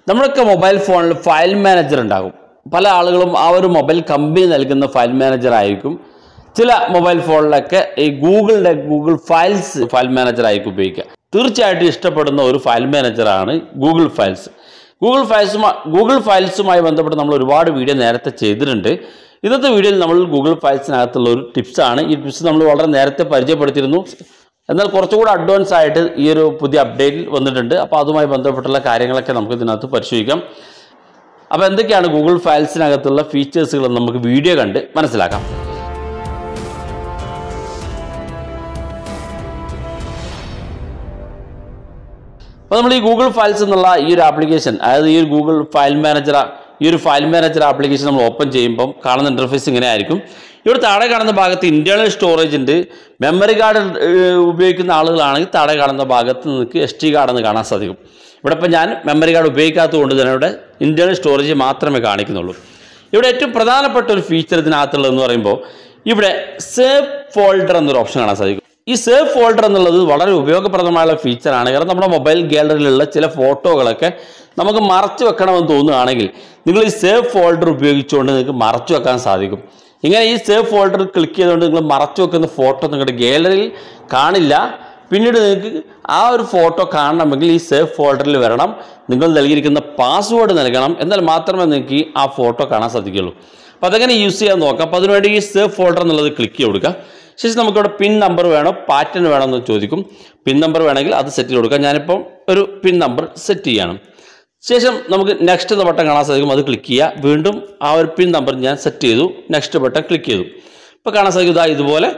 നമ്മുടെയൊക്കെ മൊബൈൽ ഫോണിൽ file manager ഉണ്ടാകും പല ആളുകളും ആ ഒരു മൊബൈൽ കമ്പനി നൽകുന്ന ഫയൽ മാനേജർ ആയിരിക്കും ചില മൊബൈൽ ഫോണിലൊക്കെ ഈ ഗൂഗിളിൻ്റെ ഗൂഗിൾ ഫയൽസ് ഫയൽ മാനേജർ ആയിരിക്കും ഉപയോഗിക്കുക തീർച്ചയായിട്ടും ഇഷ്ടപ്പെടുന്ന ഒരു ഫയൽ മാനേജറാണ് ഗൂഗിൾ ഫയൽസ് ഗൂഗിൾ ഫയൽസുമായി ഗൂഗിൾ ഫയൽസുമായി ബന്ധപ്പെട്ട് നമ്മൾ ഒരുപാട് വീഡിയോ നേരത്തെ ചെയ്തിട്ടുണ്ട് ഇന്നത്തെ വീഡിയോയിൽ നമ്മൾ ഗൂഗിൾ ഫയൽസിനകത്തുള്ള ഒരു ടിപ്സാണ് ഈ ടിപ്സ് നമ്മൾ വളരെ നേരത്തെ പരിചയപ്പെടുത്തിയിരുന്നു എന്നാൽ കുറച്ചുകൂടി അഡ്വാൻസ് ആയിട്ട് ഈ ഒരു പുതിയ അപ്ഡേറ്റിൽ വന്നിട്ടുണ്ട് അപ്പോൾ അതുമായി ബന്ധപ്പെട്ടുള്ള കാര്യങ്ങളൊക്കെ നമുക്ക് ഇതിനകത്ത് പരിശോധിക്കാം അപ്പോൾ എന്തൊക്കെയാണ് ഗൂഗിൾ ഫയൽസിനകത്തുള്ള ഫീച്ചേഴ്സുകൾ എന്ന് നമുക്ക് വീഡിയോ കണ്ട് മനസ്സിലാക്കാം അപ്പോൾ നമ്മൾ ഈ ഗൂഗിൾ ഫയൽസ് എന്നുള്ള ഈ ഒരു ആപ്ലിക്കേഷൻ അതായത് ഈ ഒരു ഗൂഗിൾ ഫയൽ മാനേജർ ഈ ഒരു ഫയൽ മാനേജർ ആപ്ലിക്കേഷൻ നമ്മൾ ഓപ്പൺ ചെയ്യുമ്പം കാണുന്ന ഇൻ്റർഫേസ് ഇങ്ങനെ ആയിരിക്കും ഇവിടെ താഴെ കാണുന്ന ഭാഗത്ത് ഇൻറ്റേർണൽ സ്റ്റോറേജ് ഉണ്ട് മെമ്മറി കാർഡ് ഉപയോഗിക്കുന്ന ആളുകളാണെങ്കിൽ താഴെ കാണുന്ന ഭാഗത്ത് നിങ്ങൾക്ക് എസ് ടി കാർഡെന്ന് കാണാൻ സാധിക്കും ഇവിടെ ഇപ്പം ഞാൻ മെമ്മറി കാർഡ് ഉപയോഗിക്കാത്തത് കൊണ്ട് തന്നെ ഇവിടെ ഇൻറ്റേർണൽ സ്റ്റോറേജ് മാത്രമേ കാണിക്കുന്നുള്ളൂ ഇവിടെ ഏറ്റവും പ്രധാനപ്പെട്ട ഒരു ഫീച്ചർ ഇതിനകത്തുള്ളതെന്ന് പറയുമ്പോൾ ഇവിടെ സേവ് ഫോൾഡർ എന്നൊരു ഓപ്ഷൻ കാണാൻ സാധിക്കും ഈ സേവ് ഫോൾഡർ എന്നുള്ളത് വളരെ ഉപയോഗപ്രദമായുള്ള ഫീച്ചറാണ് കാരണം നമ്മുടെ മൊബൈൽ ഗാലറിയിലുള്ള ചില ഫോട്ടോകളൊക്കെ നമുക്ക് മറച്ചു വെക്കണമെന്ന് തോന്നുകയാണെങ്കിൽ നിങ്ങൾ ഈ സേവ് ഫോൾഡർ ഉപയോഗിച്ചുകൊണ്ട് നിങ്ങൾക്ക് മറച്ചു വെക്കാൻ സാധിക്കും ഇങ്ങനെ ഈ സേവ് ഫോൾഡർ ക്ലിക്ക് ചെയ്തുകൊണ്ട് നിങ്ങൾ മറച്ചു വെക്കുന്ന ഫോട്ടോ നിങ്ങളുടെ ഗാലറിയിൽ കാണില്ല പിന്നീട് നിങ്ങൾക്ക് ആ ഒരു ഫോട്ടോ കാണണമെങ്കിൽ ഈ സേവ് ഫോൾഡറിൽ വരണം നിങ്ങൾ നൽകിയിരിക്കുന്ന പാസ്വേഡ് നൽകണം എന്നാൽ മാത്രമേ നിങ്ങൾക്ക് ആ ഫോട്ടോ കാണാൻ സാധിക്കുള്ളൂ അപ്പോൾ അതെങ്ങനെ യൂസ് ചെയ്യാൻ നോക്കാം അപ്പോൾ അതിനുവേണ്ടി ഈ സേവ് ഫോൾഡർ എന്നുള്ളത് ക്ലിക്ക് ചെയ്ത് കൊടുക്കുക ശേഷം നമുക്കിവിടെ പിൻ നമ്പർ വേണോ പാറ്റേൺ വേണോ എന്ന് ചോദിക്കും പിൻ നമ്പർ വേണമെങ്കിൽ അത് സെറ്റ് ചെയ്ത് കൊടുക്കാം ഞാനിപ്പം ഒരു പിൻ നമ്പർ സെറ്റ് ചെയ്യണം ശേഷം നമുക്ക് നെക്സ്റ്റ് എന്ന ബട്ടൺ കാണാൻ സാധിക്കും അത് ക്ലിക്ക് ചെയ്യുക വീണ്ടും ആ ഒരു പിൻ നമ്പർ ഞാൻ സെറ്റ് ചെയ്തു നെക്സ്റ്റ് ബട്ടൺ ക്ലിക്ക് ചെയ്തു ഇപ്പോൾ കാണാൻ സാധിക്കും ഇതാ ഇതുപോലെ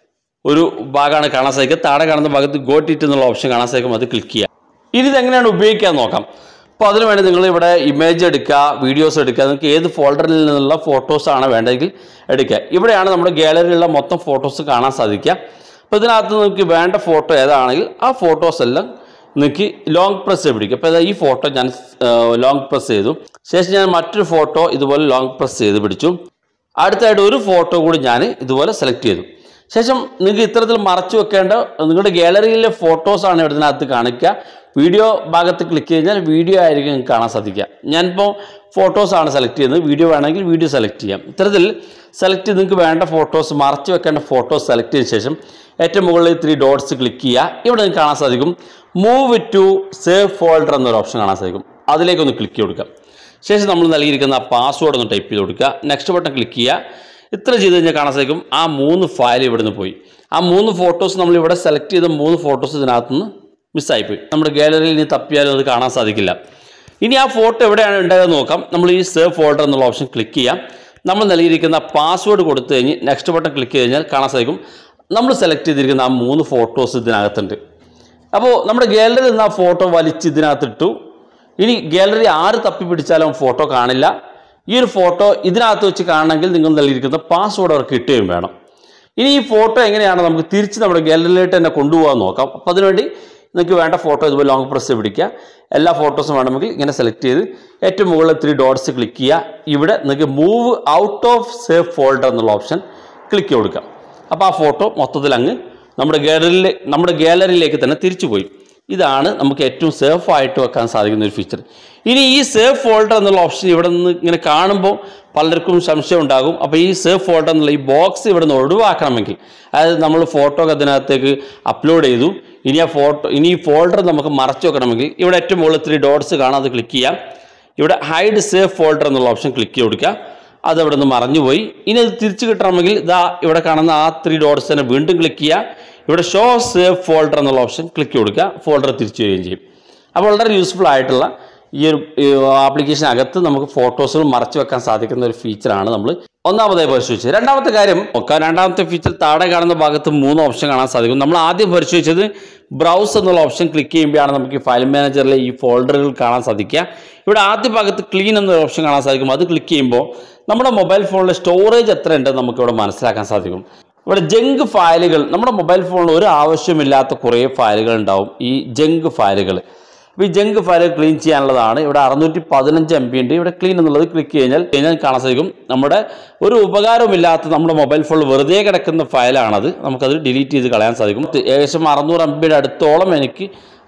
ഒരു ഭാഗമാണ് കാണാൻ സാധിക്കുക താഴെ കാണുന്ന ഭാഗത്ത് ഗോ ടിറ്റ് എന്നുള്ള ഓപ്ഷൻ കാണാൻ സാധിക്കും അത് ക്ലിക്ക് ചെയ്യുക ഇനി ഇതെങ്ങനെയാണ് ഉപയോഗിക്കാൻ നോക്കാം അപ്പോൾ അതിന് വേണ്ടി നിങ്ങൾ ഇവിടെ ഇമേജ് എടുക്കുക വീഡിയോസ് എടുക്കുക നിങ്ങൾക്ക് ഏത് ഫോൾഡറിൽ നിന്നുള്ള ഫോട്ടോസാണ് വേണ്ടതെങ്കിൽ എടുക്കുക ഇവിടെയാണ് നമ്മുടെ ഗാലറിയിലുള്ള മൊത്തം ഫോട്ടോസ് കാണാൻ സാധിക്കുക അപ്പോൾ ഇതിനകത്ത് നിങ്ങൾക്ക് വേണ്ട ഫോട്ടോ ഏതാണെങ്കിൽ ആ ഫോട്ടോസ് എല്ലാം നിങ്ങൾക്ക് ലോങ് പ്രസ് പിടിക്കും അപ്പോൾ ഈ ഫോട്ടോ ഞാൻ ലോങ് പ്രസ് ചെയ്തു ശേഷം ഞാൻ മറ്റൊരു ഫോട്ടോ ഇതുപോലെ ലോങ് പ്രസ് ചെയ്ത് പിടിച്ചു അടുത്തായിട്ട് ഒരു ഫോട്ടോ കൂടി ഞാൻ ഇതുപോലെ സെലക്ട് ചെയ്തു ശേഷം നിങ്ങൾക്ക് ഇത്തരത്തിൽ മറച്ചു വെക്കേണ്ട നിങ്ങളുടെ ഗാലറിയിലെ ഫോട്ടോസാണ് ഇവിടെ ഇതിനകത്ത് കാണിക്കുക വീഡിയോ ഭാഗത്ത് ക്ലിക്ക് കഴിഞ്ഞാൽ വീഡിയോ ആയിരിക്കും നിങ്ങൾക്ക് കാണാൻ സാധിക്കുക ഞാനിപ്പോൾ ഫോട്ടോസാണ് സെലക്ട് ചെയ്യുന്നത് വീഡിയോ വേണമെങ്കിൽ വീഡിയോ സെലക്ട് ചെയ്യാം ഇത്തരത്തിൽ സെലക്ട് ചെയ്ത് നിങ്ങൾക്ക് വേണ്ട ഫോട്ടോസ് മറച്ചു വെക്കേണ്ട ഫോട്ടോസ് സെലക്ട് ചെയ്ത ശേഷം ഏറ്റവും മുകളിൽ ത്രീ ഡോട്ട്സ് ക്ലിക്ക് ചെയ്യുക ഇവിടെ നിങ്ങൾക്ക് കാണാൻ സാധിക്കും മൂവ് ടു സേവ് ഫോൾഡർ എന്നൊരു ഓപ്ഷൻ കാണാൻ സാധിക്കും അതിലേക്കൊന്ന് ക്ലിക്ക് ചെയ്ത് കൊടുക്കുക ശേഷം നമ്മൾ നൽകിയിരിക്കുന്ന പാസ്വേഡ് ഒന്ന് ടൈപ്പ് ചെയ്ത് കൊടുക്കുക നെക്സ്റ്റ് ബട്ടൺ ക്ലിക്ക് ചെയ്യുക ഇത്ര ചെയ്ത് കഴിഞ്ഞാൽ കാണാൻ സാധിക്കും ആ മൂന്ന് ഫയൽ ഇവിടുന്ന് പോയി ആ മൂന്ന് ഫോട്ടോസ് നമ്മൾ ഇവിടെ സെലക്ട് ചെയ്ത മൂന്ന് ഫോട്ടോസ് ഇതിനകത്തുനിന്ന് മിസ്സായിപ്പോയി നമ്മുടെ ഗാലറിയിൽ ഇനി തപ്പിയാലും അത് കാണാൻ സാധിക്കില്ല ഇനി ആ ഫോട്ടോ എവിടെയാണ് ഉണ്ടായതെന്ന് നോക്കാം നമ്മൾ ഈ സേവ് ഫോൾഡർ എന്നുള്ള ഓപ്ഷൻ ക്ലിക്ക് ചെയ്യാം നമ്മൾ നൽകിയിരിക്കുന്ന പാസ്വേഡ് കൊടുത്തു കഴിഞ്ഞ് നെക്സ്റ്റ് ബട്ടൺ ക്ലിക്ക് ചെയ്ത് കഴിഞ്ഞാൽ കാണാൻ സാധിക്കും നമ്മൾ സെലക്ട് ചെയ്തിരിക്കുന്ന ആ മൂന്ന് ഫോട്ടോസ് ഇതിനകത്തുണ്ട് അപ്പോൾ നമ്മുടെ ഗാലറിയിൽ നിന്ന് ആ ഫോട്ടോ വലിച്ച് ഇതിനകത്തിട്ടു ഇനി ഗാലറി ആര് തപ്പി പിടിച്ചാലും ഫോട്ടോ കാണില്ല ഈ ഒരു ഫോട്ടോ ഇതിനകത്ത് വെച്ച് കാണണമെങ്കിൽ നിങ്ങൾ നൽകിയിരിക്കുന്ന പാസ്വേഡ് അവർക്ക് കിട്ടുകയും വേണം ഇനി ഈ ഫോട്ടോ എങ്ങനെയാണ് നമുക്ക് തിരിച്ച് നമ്മുടെ ഗാലറിയിലോട്ട് തന്നെ കൊണ്ടുപോകാൻ നോക്കാം അപ്പോൾ അതിനുവേണ്ടി നിങ്ങൾക്ക് വേണ്ട ഫോട്ടോ ഇതുപോലെ ലോങ് പ്രസ് പിടിക്കുക എല്ലാ ഫോട്ടോസും വേണമെങ്കിൽ ഇങ്ങനെ സെലക്ട് ചെയ്ത് ഏറ്റവും മുകളിൽ ത്രീ ഡോട്ട്സ് ക്ലിക്ക് ചെയ്യുക ഇവിടെ നിങ്ങൾക്ക് move out of save folder എന്നുള്ള ഓപ്ഷൻ ക്ലിക്ക് കൊടുക്കാം അപ്പോൾ ആ ഫോട്ടോ മൊത്തത്തിൽ അങ്ങ് നമ്മുടെ ഗാലറിയിൽ നമ്മുടെ ഗാലറിയിലേക്ക് തന്നെ തിരിച്ചു പോയി ഇതാണ് നമുക്ക് ഏറ്റവും സേഫ് ആയിട്ട് വെക്കാൻ സാധിക്കുന്ന ഒരു ഫീച്ചർ ഇനി ഈ സേവ് ഫോൾഡർ എന്നുള്ള ഓപ്ഷൻ ഇവിടെ നിന്ന് ഇങ്ങനെ കാണുമ്പോൾ പലർക്കും സംശയം ഉണ്ടാകും അപ്പോൾ ഈ സേവ് ഫോൾഡർ എന്നുള്ള ഈ ബോക്സ് ഇവിടെ നിന്ന് ഒഴിവാക്കണമെങ്കിൽ അതായത് നമ്മൾ ഫോട്ടോ ഒക്കെ അതിനകത്തേക്ക് അപ്ലോഡ് ചെയ്തു ഇനി ആ ഫോട്ടോ ഇനി ഈ ഫോൾഡർ നമുക്ക് മറച്ചു വെക്കണമെങ്കിൽ ഇവിടെ ഏറ്റവും മുകളിൽ ത്രീ ഡോട്ട്സ് കാണാം അത് ക്ലിക്ക് ചെയ്യാം ഇവിടെ ഹൈഡ് സേവ് ഫോൾഡർ എന്നുള്ള ഓപ്ഷൻ ക്ലിക്ക് ചെയ്ത് കൊടുക്കുക അത് അവിടെ നിന്ന് മറഞ്ഞുപോയി ഇനി അത് തിരിച്ചു കിട്ടണമെങ്കിൽ ഇതാ ഇവിടെ കാണുന്ന ആ ത്രീ ഡോട്ട്സ് തന്നെ വീണ്ടും ക്ലിക്ക് ചെയ്യുക ഇവിടെ ഷോ സേവ് ഫോൾഡർ എന്നുള്ള ഓപ്ഷൻ ക്ലിക്ക് കൊടുക്കുക ഫോൾഡർ തിരിച്ചു വരികയും ചെയ്യും അപ്പോൾ വളരെ യൂസ്ഫുൾ ആയിട്ടുള്ള ഈ ഒരു ആപ്ലിക്കേഷൻ അകത്ത് നമുക്ക് ഫോട്ടോസുകൾ മറച്ചു വെക്കാൻ സാധിക്കുന്ന ഒരു ഫീച്ചറാണ് നമ്മൾ ഒന്നാമതായി പരിശോധിച്ചത് രണ്ടാമത്തെ കാര്യം നോക്കാം രണ്ടാമത്തെ ഫീച്ചർ താഴെ കാണുന്ന ഭാഗത്ത് മൂന്ന് ഓപ്ഷൻ കാണാൻ സാധിക്കും നമ്മൾ ആദ്യം പരിശോധിച്ചത് ബ്രൗസ് എന്നുള്ള ഓപ്ഷൻ ക്ലിക്ക് ചെയ്യുമ്പോഴാണ് നമുക്ക് ഈ ഫയൽ മാനേജറിലെ ഈ ഫോൾഡറുകൾ കാണാൻ സാധിക്കുക ഇവിടെ ആദ്യ ഭാഗത്ത് ക്ലീൻ എന്നൊരു ഓപ്ഷൻ കാണാൻ സാധിക്കും അത് ക്ലിക്ക് ചെയ്യുമ്പോൾ നമ്മുടെ മൊബൈൽ ഫോണിലെ സ്റ്റോറേജ് എത്ര ഉണ്ടെന്ന് നമുക്ക് ഇവിടെ മനസ്സിലാക്കാൻ സാധിക്കും ഇവിടെ ജങ്ക് ഫയലുകൾ നമ്മുടെ മൊബൈൽ ഫോണിൽ ഒരു ആവശ്യമില്ലാത്ത കുറേ ഫയലുകൾ ഉണ്ടാവും ഈ ജങ്ക് ഫയലുകൾ അപ്പോൾ ഈ ജങ്ക് ഫയൽ ക്ലീൻ ചെയ്യാനുള്ളതാണ് ഇവിടെ അറുന്നൂറ്റി പതിനഞ്ച് എം ബി ഉണ്ട് ഇവിടെ ക്ലീൻ എന്നുള്ളത് ക്ലിക്ക് കഴിഞ്ഞാൽ കഴിഞ്ഞാൽ കാണാൻ സാധിക്കും നമ്മുടെ ഒരു ഉപകാരമില്ലാത്ത നമ്മുടെ മൊബൈൽ ഫോണിൽ വെറുതെ കിടക്കുന്ന ഫയലാണത് നമുക്കത് ഡിലീറ്റ് ചെയ്ത് കളയാൻ സാധിക്കും ഏകദേശം അറുന്നൂറ് എം ബിയുടെ അടുത്തോളം എനിക്ക്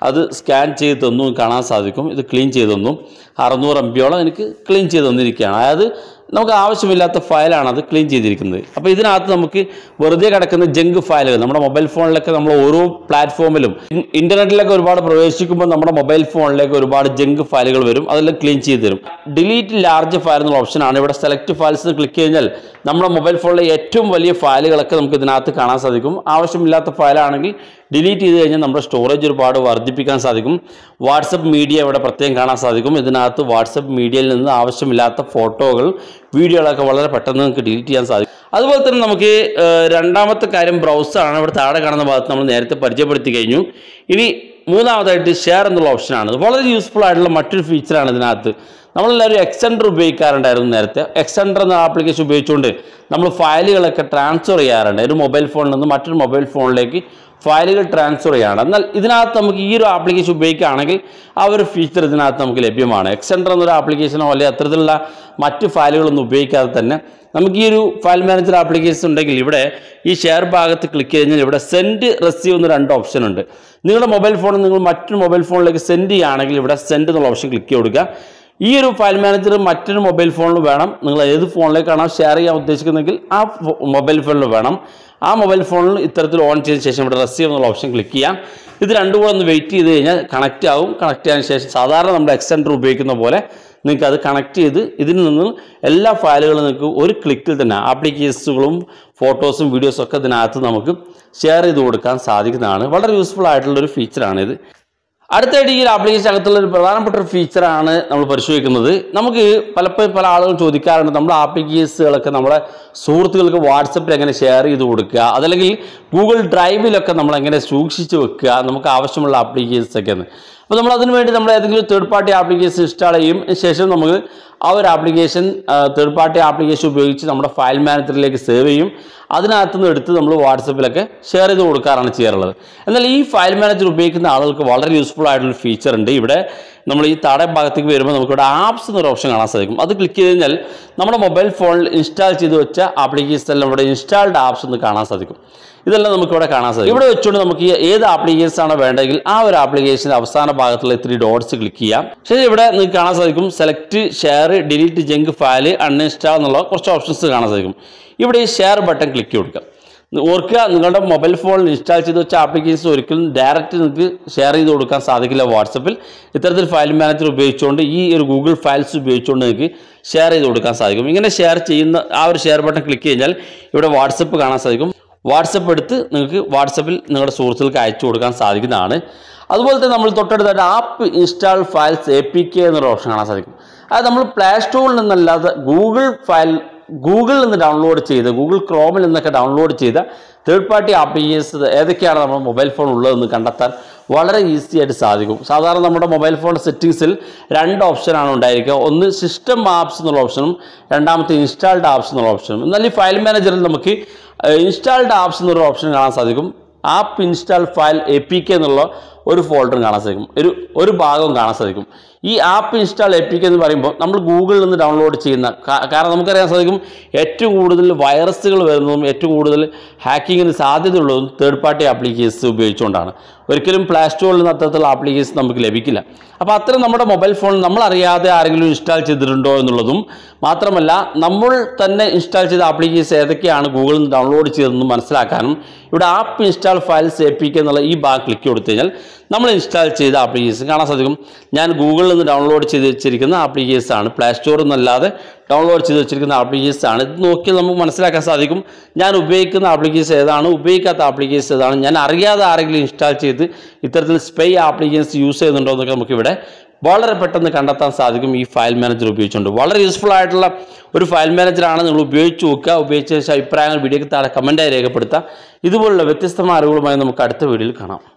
അത് സ്കാൻ ചെയ്ത് തന്നു കാണാൻ സാധിക്കും ഇത് ക്ലീൻ ചെയ്ത് തന്നു അറുന്നൂറ് എം ബിയോളം എനിക്ക് ക്ലീൻ ചെയ്ത് തന്നിരിക്കുകയാണ് അതായത് നമുക്ക് ആവശ്യമില്ലാത്ത ഫയലാണ് അത് ക്ലീൻ ചെയ്തിരിക്കുന്നത് അപ്പോൾ ഇതിനകത്ത് നമുക്ക് വെറുതെ കിടക്കുന്ന ജങ്ക് ഫയലുകൾ നമ്മുടെ മൊബൈൽ ഫോണിലൊക്കെ നമ്മൾ ഓരോ പ്ലാറ്റ്ഫോമിലും ഇൻ- ഇന്റർനെറ്റിലൊക്കെ ഒരുപാട് പ്രവേശിക്കുമ്പോൾ നമ്മുടെ മൊബൈൽ ഫോണിലേക്ക് ഒരുപാട് ജങ്ക് ഫയലുകൾ വരും അതെല്ലാം ക്ലീൻ ചെയ്ത് തരും ഡിലീറ്റ് ലാർജ് ഫയൽ എന്നുള്ള ഓപ്ഷനാണ് ഇവിടെ സെലക്ട് ഫയൽസ് ക്ലിക്ക് കഴിഞ്ഞാൽ നമ്മുടെ മൊബൈൽ ഫോണിലെ ഏറ്റവും വലിയ ഫയലുകളൊക്കെ നമുക്ക് ഇതിനകത്ത് കാണാൻ സാധിക്കും ആവശ്യമില്ലാത്ത ഫയലാണെങ്കിൽ ഡിലീറ്റ് ചെയ്ത് കഴിഞ്ഞാൽ നമ്മുടെ സ്റ്റോറേജ് ഒരുപാട് വർദ്ധിപ്പിക്കാൻ സാധിക്കും വാട്സപ്പ് മീഡിയ ഇവിടെ പ്രത്യേകം കാണാൻ സാധിക്കും ഇതിനകത്ത് വാട്സപ്പ് മീഡിയയിൽ നിന്ന് ആവശ്യമില്ലാത്ത ഫോട്ടോകൾ വീഡിയോകളൊക്കെ വളരെ പെട്ടെന്ന് നമുക്ക് ഡിലീറ്റ് ചെയ്യാൻ സാധിക്കും അതുപോലെ തന്നെ നമുക്ക് ഏഹ്, രണ്ടാമത്തെ കാര്യം ബ്രൗസറാണ് ഇവിടെ താഴെ കാണുന്ന ഭാഗത്ത് നമ്മൾ നേരത്തെ പരിചയപ്പെടുത്തി കഴിഞ്ഞു ഇനി മൂന്നാമതായിട്ട് ഷെയർ എന്നുള്ള ഓപ്ഷനാണ് ഇത് വളരെ യൂസ്ഫുൾ ആയിട്ടുള്ള മറ്റൊരു ഫീച്ചറാണ് ഇതിനകത്ത് നമ്മളെല്ലാവരും എക്സെൻഡർ ഉപയോഗിക്കാറുണ്ടായിരുന്നു നേരത്തെ എക്സെൻഡർ എന്ന ആപ്ലിക്കേഷൻ ഉപയോഗിച്ചുകൊണ്ട് നമ്മൾ ഫയലുകളൊക്കെ ട്രാൻസ്ഫർ ചെയ്യാറുണ്ട് ഒരു മൊബൈൽ ഫോണിൽ നിന്ന് മറ്റൊരു മൊബൈൽ ഫോണിലേക്ക് ഫയലുകൾ ട്രാൻസ്ഫർ ചെയ്യാണ് എന്നാൽ ഇതിനകത്ത് നമുക്ക് ഈ ഒരു ആപ്ലിക്കേഷൻ ഉപയോഗിക്കുകയാണെങ്കിൽ ആ ഒരു ഫീച്ചർ ഇതിനകത്ത് നമുക്ക് ലഭ്യമാണ് എക്സെൻഡർ എന്നൊരു ആപ്ലിക്കേഷനോ അല്ലെങ്കിൽ അത്തരത്തിലുള്ള മറ്റ് ഫയലുകളൊന്നും ഉപയോഗിക്കാതെ തന്നെ നമുക്ക് ഈ ഒരു ഫയൽ മാനേജർ ആപ്ലിക്കേഷൻ ഉണ്ടെങ്കിൽ ഇവിടെ ഈ ഷെയർ ഭാഗത്ത് ക്ലിക്ക് കഴിഞ്ഞാൽ ഇവിടെ സെൻഡ് റിസീവ് എന്ന രണ്ട് ഓപ്ഷൻ ഉണ്ട് നിങ്ങളുടെ മൊബൈൽ ഫോണിൽ നിങ്ങൾ മറ്റൊരു മൊബൈൽ ഫോണിലേക്ക് സെൻഡ് ചെയ്യുകയാണെങ്കിൽ ഇവിടെ സെൻഡ് എന്നുള്ള ഓപ്ഷൻ ക്ലിക്ക് ചെയ്ത് കൊടുക്കുക ഈ ഒരു ഫയൽ മാനേജർ മറ്റൊരു മൊബൈൽ ഫോണിൽ വേണം നിങ്ങൾ ഏത് ഫോണിലേക്കാണോ ഷെയർ ചെയ്യാൻ ഉദ്ദേശിക്കുന്നതെങ്കിൽ ആ ഫോ- മൊബൈൽ ഫോണിൽ വേണം ആ മൊബൈൽ ഫോണിൽ ഇത്തരത്തിൽ ഓൺ ചെയ്ത ശേഷം ഇവിടെ റെസീവ് എന്നുള്ള ഓപ്ഷൻ ക്ലിക്ക് ചെയ്യാം ഇത് രണ്ടും കൂടെ ഒന്ന് വെയിറ്റ് ചെയ്ത് കഴിഞ്ഞാൽ കണക്റ്റ് ആവും കണക്ട് ചെയ്യാൻ ശേഷം സാധാരണ നമ്മുടെ എക്സെൻഡർ ഉപയോഗിക്കുന്ന പോലെ നിങ്ങൾക്ക് അത് കണക്ട് ചെയ്ത് ഇതിൽ നിന്ന് എല്ലാ ഫയലുകളും നിങ്ങൾക്ക് ഒരു ക്ലിക്കിൽ തന്നെ ആപ്ലിക്കേഷനുകളും ഫോട്ടോസും വീഡിയോസും ഒക്കെ ഇതിനകത്ത് നമുക്ക് ഷെയർ ചെയ്ത് കൊടുക്കാൻ സാധിക്കുന്നതാണ് വളരെ യൂസ്ഫുൾ ആയിട്ടുള്ള ഒരു ഫീച്ചറാണിത് അടുത്തായിട്ട് ഈ ഒരു ആപ്ലിക്കേഷൻ അകത്തുള്ള ഒരു പ്രധാനപ്പെട്ട ഒരു ഫീച്ചറാണ് നമ്മൾ പരിശോധിക്കുന്നത് നമുക്ക് പലപ്പോഴും പല ആളുകളും ചോദിക്കാറുണ്ട് നമ്മുടെ ആപ്ലിക്കേഷനുകളൊക്കെ നമ്മുടെ സുഹൃത്തുക്കൾക്ക് വാട്സപ്പിൽ എങ്ങനെ ഷെയർ ചെയ്ത് കൊടുക്കുക അതല്ലെങ്കിൽ ഗൂഗിൾ ഡ്രൈവിലൊക്കെ നമ്മൾ എങ്ങനെ സൂക്ഷിച്ച് വെക്കുക നമുക്ക് ആവശ്യമുള്ള ആപ്ലിക്കേഷൻസ് ഒക്കെ എന്ന് അപ്പോൾ നമ്മൾ അതിന് വേണ്ടി നമ്മൾ ഏതെങ്കിലും തേർഡ് പാർട്ടി ആപ്ലിക്കേഷൻ ഇൻസ്റ്റാൾ ചെയ്യും ശേഷം നമുക്ക് ആ ഒരു ആപ്ലിക്കേഷൻ തേർഡ് പാർട്ടി ആപ്ലിക്കേഷൻ ഉപയോഗിച്ച് നമ്മുടെ ഫയൽ മാനേജറിലേക്ക് സേവ് ചെയ്യും അതിനകത്ത് നിന്ന് എടുത്ത് നമ്മൾ വാട്സപ്പിലൊക്കെ ഷെയർ ചെയ്ത് കൊടുക്കാറാണ് ചെയ്യാറുള്ളത് എന്നാൽ ഈ ഫയൽ മാനേജർ ഉപയോഗിക്കുന്ന ആളുകൾക്ക് വളരെ യൂസ്ഫുൾ ആയിട്ടുള്ള ഫീച്ചർ ഉണ്ട് ഇവിടെ നമ്മൾ ഈ താഴെ ഭാഗത്തേക്ക് വരുമ്പോൾ നമുക്ക് ഇവിടെ ആപ്സ് എന്നൊരു ഓപ്ഷൻ കാണാൻ സാധിക്കും അത് ക്ലിക്ക് ചെയ്ത് കഴിഞ്ഞാൽ നമ്മുടെ മൊബൈൽ ഫോണിൽ ഇൻസ്റ്റാൾ ചെയ്ത് വെച്ച ആപ്ലിക്കേഷൻ എല്ലാം ഇവിടെ ഇൻസ്റ്റാൾഡ് ആപ്സ് എന്ന് കാണാൻ സാധിക്കും ഇതെല്ലാം നമുക്ക് ഇവിടെ കാണാൻ സാധിക്കും ഇവിടെ വെച്ചുകൊണ്ട് നമുക്ക് ഈ ഏത് ആപ്ലിക്കേഷൻ ആണ് വേണ്ടെങ്കിൽ ആ ഒരു ആപ്ലിക്കേഷൻ്റെ അവസാന ഭാഗത്തുള്ള ത്രീ ഡോട്ട്സ് ക്ലിക്ക് ചെയ്യാം ശരി ഇവിടെ നിങ്ങൾക്ക് കാണാൻ സാധിക്കും select share delete junk file uninstall എന്നുള്ള കുറച്ച് ഓപ്ഷൻസ് കാണാൻ സാധിക്കും ഇവിടെ ഈ ഷെയർ ബട്ടൺ ക്ലിക്ക് കൊടുക്കുക ഓർക്കുക നിങ്ങളുടെ മൊബൈൽ ഫോണിൽ ഇൻസ്റ്റാൾ ചെയ്ത് വെച്ച ആപ്ലിക്കേഷൻസ് ഒരിക്കലും ഡയറക്റ്റ് നിങ്ങൾക്ക് ഷെയർ ചെയ്ത് കൊടുക്കാൻ സാധിക്കില്ല വാട്സപ്പിൽ ഇത്തരത്തിൽ ഫയൽ മാനേജർ ഉപയോഗിച്ചുകൊണ്ട് ഈ ഒരു ഗൂഗിൾ ഫയൽസ് ഉപയോഗിച്ചുകൊണ്ട് നിങ്ങൾക്ക് ഷെയർ ചെയ്ത് കൊടുക്കാൻ സാധിക്കും ഇങ്ങനെ ഷെയർ ചെയ്യുന്ന ആ ഒരു ഷെയർ ബട്ടൺ ക്ലിക്ക് കഴിഞ്ഞാൽ ഇവിടെ വാട്സപ്പ് കാണാൻ സാധിക്കും വാട്സപ്പ് എടുത്ത് നിങ്ങൾക്ക് വാട്സപ്പിൽ നിങ്ങളുടെ സുഹൃത്തുക്കൾക്ക് അയച്ചു കൊടുക്കാൻ സാധിക്കുന്നതാണ് അതുപോലെ തന്നെ നമ്മൾ തൊട്ടടുത്തായിട്ട് app install files A P K എന്നൊരു ഓപ്ഷൻ കാണാൻ സാധിക്കും അത് നമ്മൾ പ്ലേ സ്റ്റോറിൽ നിന്നല്ലാതെ ഗൂഗിൾ ഫയൽ ഗൂഗിളിൽ നിന്ന് ഡൗൺലോഡ് ചെയ്ത് ഗൂഗിൾ ക്രോമിൽ നിന്നൊക്കെ ഡൗൺലോഡ് ചെയ്ത തേർഡ് പാർട്ടി ആപ്ലിക്കേഷൻസ് ഏതൊക്കെയാണ് നമ്മുടെ മൊബൈൽ ഫോൺ ഉള്ളതെന്ന് കണ്ടെത്താൻ വളരെ ഈസി ആയിട്ട് സാധിക്കും സാധാരണ നമ്മുടെ മൊബൈൽ ഫോൺ സെറ്റിങ്സിൽ രണ്ട് ഓപ്ഷനാണ് ഉണ്ടായിരിക്കുക ഒന്ന് സിസ്റ്റം ആപ്സ് എന്നുള്ള ഓപ്ഷനും രണ്ടാമത്തെ ഇൻസ്റ്റാൾഡ് ആപ്സ് എന്നുള്ള ഓപ്ഷനും എന്നാൽ ഈ ഫയൽ മാനേജറിൽ നമുക്ക് ഇൻസ്റ്റാൾഡ് ആപ്സ് എന്നൊരു ഓപ്ഷൻ കാണാൻ സാധിക്കും app install file A P K എന്നുള്ള ഒരു ഫോൾഡറും കാണാൻ സാധിക്കും ഒരു ഒരു ഭാഗവും കാണാൻ സാധിക്കും ഈ app install A P K എന്ന് പറയുമ്പോൾ നമ്മൾ ഗൂഗിളിൽ നിന്ന് ഡൗൺലോഡ് ചെയ്യുന്ന കാ- കാരണം നമുക്കറിയാൻ സാധിക്കും ഏറ്റവും കൂടുതൽ വൈറസുകൾ വരുന്നതും ഏറ്റവും കൂടുതൽ ഹാക്കിങ്ങിന് സാധ്യതയുള്ളതും തേർഡ് പാർട്ടി ആപ്ലിക്കേഷൻസ് ഉപയോഗിച്ചുകൊണ്ടാണ് ഒരിക്കലും പ്ലേ സ്റ്റോറിൽ നിന്ന് അത്തരത്തിലുള്ള ആപ്ലിക്കേഷൻ നമുക്ക് ലഭിക്കില്ല അപ്പോൾ അത്തരം നമ്മുടെ മൊബൈൽ ഫോൺ നമ്മൾ അറിയാതെ ആരെങ്കിലും ഇൻസ്റ്റാൾ ചെയ്തിട്ടുണ്ടോ എന്നുള്ളതും മാത്രമല്ല നമ്മൾ തന്നെ ഇൻസ്റ്റാൾ ചെയ്ത ആപ്ലിക്കേഷൻ ഏതൊക്കെയാണ് ഗൂഗിളിൽ നിന്ന് ഡൗൺലോഡ് ചെയ്തതെന്ന് മനസ്സിലാക്കാനും ഇവിടെ app install files A P K എന്നുള്ള ഈ ഭാഗം ക്ലിക്ക് കൊടുത്തു കഴിഞ്ഞാൽ നമ്മൾ ഇൻസ്റ്റാൾ ചെയ്ത ആപ്ലിക്കേഷൻ കാണാൻ സാധിക്കും ഞാൻ ഗൂഗിളിൽ നിന്ന് ഡൗൺലോഡ് ചെയ്ത് വെച്ചിരിക്കുന്ന ആപ്ലിക്കേഷൻ ആണ് പ്ലേ സ്റ്റോറിൽ നിന്നല്ലാതെ ഡൗൺലോഡ് ചെയ്ത് വെച്ചിരിക്കുന്ന ആപ്ലിക്കേഷൻ ആണ് ഇത് നോക്കിയാൽ നമുക്ക് മനസ്സിലാക്കാൻ സാധിക്കും ഞാൻ ഉപയോഗിക്കുന്ന ആപ്ലിക്കേഷൻ ഏതാണ് ഉപയോഗിക്കാത്ത ആപ്ലിക്കേഷൻ ഏതാണ് ഞാൻ അറിയാതെ ആരെങ്കിലും ഇൻസ്റ്റാൾ ചെയ്ത് ഇത്തരത്തിൽ സ്പൈ ആപ്ലിക്കേഷൻസ് യൂസ് ചെയ്യുന്നുണ്ടോ എന്നൊക്കെ നമുക്കിവിടെ വളരെ പെട്ടെന്ന് കണ്ടെത്താൻ സാധിക്കും ഈ ഫയൽ മാനേജർ ഉപയോഗിച്ചുകൊണ്ട് വളരെ യൂസ്ഫുൾ ആയിട്ടുള്ള ഒരു ഫയൽ മാനേജറാണ് നിങ്ങൾ ഉപയോഗിച്ച് നോക്കുക ഉപയോഗിച്ച ശേഷം അഭിപ്രായങ്ങൾ വീഡിയോക്ക് താഴെ കമൻറ്റായി രേഖപ്പെടുത്തുക ഇതുപോലുള്ള വ്യത്യസ്തമായ അറിവുകളുമായി നമുക്ക് അടുത്ത വീഡിയോയിൽ കാണാം